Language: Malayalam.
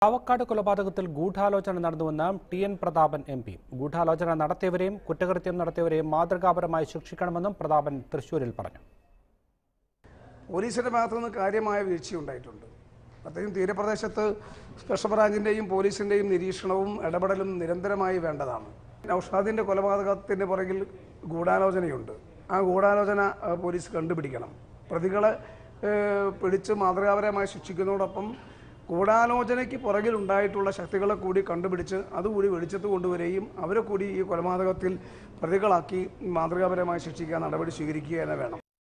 ചാവക്കാട് കൊലപാതകത്തിൽ ഗൂഢാലോചന നടന്നുവെന്ന് T N Prathapan M P ഗൂഢാലോചന നടത്തിയവരെയും കുറ്റകൃത്യം നടത്തിയവരെയും മാതൃകാപരമായി ശിക്ഷിക്കണമെന്നും പ്രതാപൻ തൃശൂരിൽ പറഞ്ഞു പോലീസിൻ്റെ ഭാഗത്തു നിന്ന് കാര്യമായ വീഴ്ചയുണ്ടായിട്ടുണ്ട് പ്രത്യേകിച്ചും തീരപ്രദേശത്ത് സ്പെഷ്യൽ ബ്രാഞ്ചിൻ്റെയും പോലീസിൻ്റെയും നിരീക്ഷണവും ഇടപെടലും നിരന്തരമായി വേണ്ടതാണ് നൌഷാദിൻ്റെ കൊലപാതകത്തിൻ്റെ പുറകിൽ ഗൂഢാലോചനയുണ്ട് ആ ഗൂഢാലോചന ആ, പോലീസ് കണ്ടുപിടിക്കണം പ്രതികളെ ഏഹ്, പിടിച്ച് മാതൃകാപരമായി ശിക്ഷിക്കുന്നതോടൊപ്പം ഗൂഢാലോചനയ്ക്ക് പുറകിൽ ഉണ്ടായിട്ടുള്ള ശക്തികളെ കൂടി കണ്ടുപിടിച്ച് അതുകൂടി വെളിച്ചത്ത് കൊണ്ടുവരികയും അവരെ കൂടി ഈ കൊലപാതകത്തിൽ പ്രതികളാക്കി മാതൃകാപരമായി ശിക്ഷിക്കാൻ നടപടി സ്വീകരിക്കുക തന്നെ വേണം